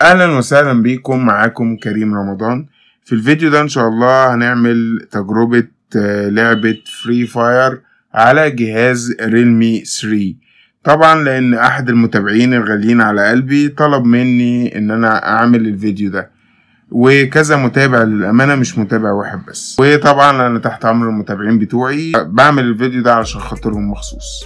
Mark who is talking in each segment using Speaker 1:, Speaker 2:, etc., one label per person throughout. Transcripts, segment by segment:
Speaker 1: اهلا وسهلا بيكم معاكم كريم رمضان في الفيديو ده ان شاء الله هنعمل تجربة آه، لعبة فري فاير على جهاز ريلمي 3 طبعا لان احد المتابعين الغاليين على قلبي طلب مني ان انا اعمل الفيديو ده وكذا متابع للامانه مش متابع واحد بس وطبعا انا تحت امر المتابعين بتوعي بعمل الفيديو ده علشان خاطرهم مخصوص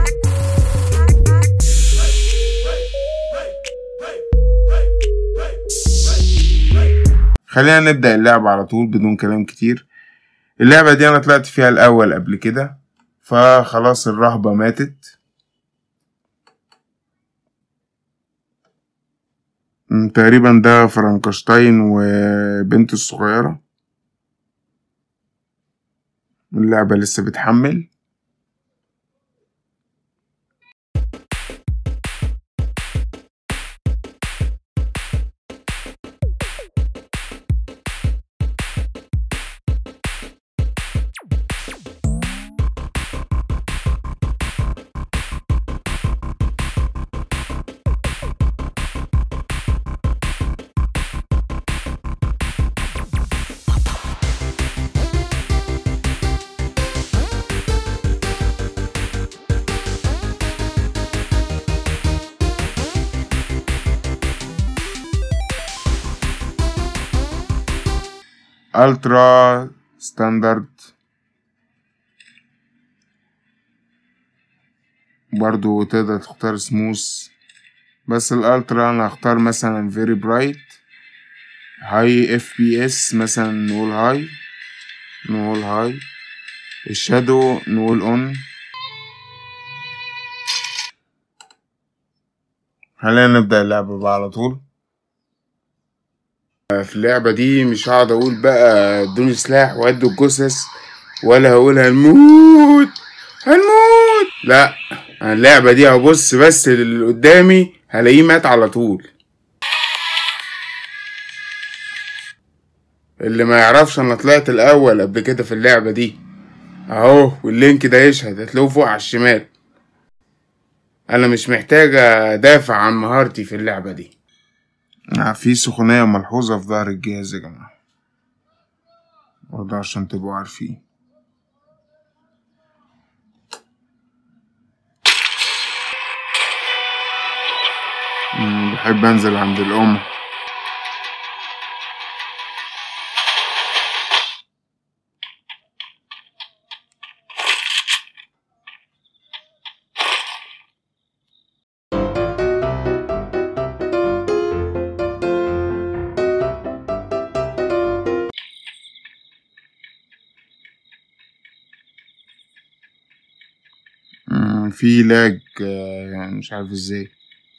Speaker 1: خلينا نبدأ اللعبة على طول بدون كلام كتير اللعبة دي أنا طلعت فيها الأول قبل كده فخلاص الرهبة ماتت م، تقريبا ده فرانكشتاين وبنته الصغيرة اللعبة لسه بتحمل الترا ستاندرد برضو تقدر تختار سموث بس الالترا انا هختار مثلا فيري برايت هاي اف بي اس مثلا نقول هاي نقول هاي الشادو نقول اون خلينا نبدأ اللعبة بقى على طول في اللعبة دي مش هقعد أقول بقى ادوني سلاح وادوا الجثث ولا هقول هنموت هنموت لا أنا اللعبة دي هبص بس اللي قدامي هلاقيه مات على طول اللي ما يعرفش انا طلعت الاول قبل كده في اللعبة دي اهو واللينك ده يشهد هتلاقوه فوق على الشمال انا مش محتاج ادافع عن مهارتي في اللعبة دي في سخونية ملحوظة في ظهر الجهاز يا جماعة برضه عشان تبقوا عارفين مم، بحب انزل عند الام مم، في لاج آه، يعني مش عارف ازاي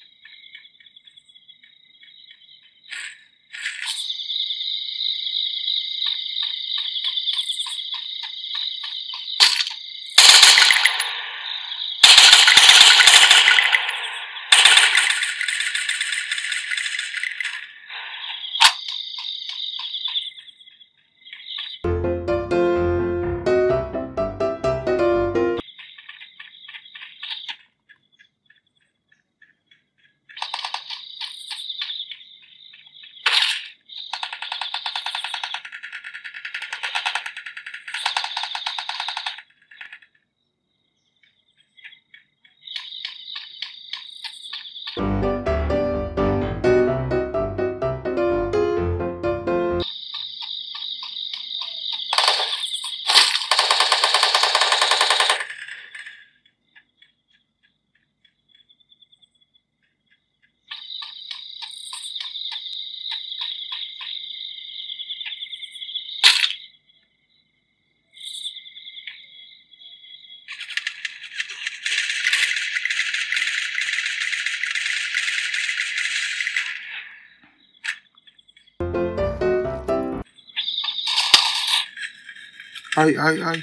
Speaker 1: اي اي اي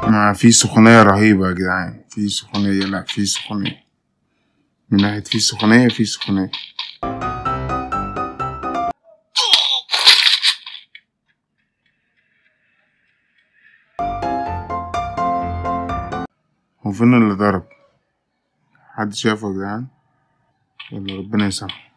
Speaker 1: ما في سخونية رهيبة يا جدعان في سخونية لا في سخونية من ناحية في سخونية في سخونية هو فين اللي ضرب حد شافه يا جدعان يلا ربنا يسامحه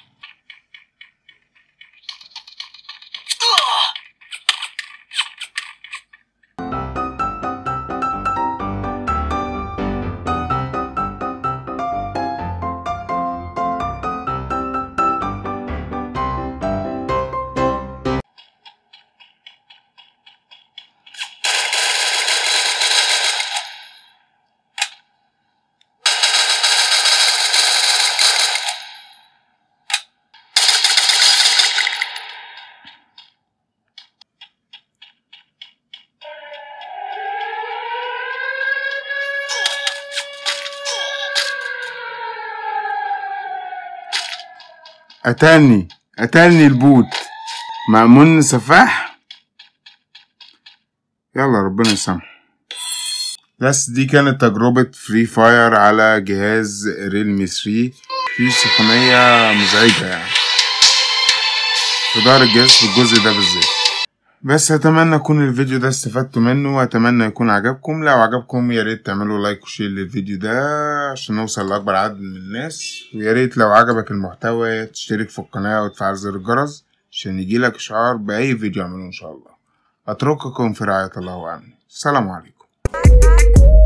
Speaker 1: قتلني قتلني البوت مأمون سفاح يلا ربنا يسامحه بس دي كانت تجربة فري فاير على جهاز ريلمي 3 في سخونية مزعجة يعني في ظهر الجهاز في الجزء ده بالذات بس اتمنى يكون الفيديو ده استفدتوا منه واتمنى يكون عجبكم لو عجبكم يا ريت تعملوا لايك وشير للفيديو ده عشان نوصل لاكبر عدد من الناس ويا ريت لو عجبك المحتوى تشترك في القناه وتفعل زر الجرس عشان يجيلك اشعار باي فيديو اعمله ان شاء الله اترككم في رعايه الله وامنه السلام عليكم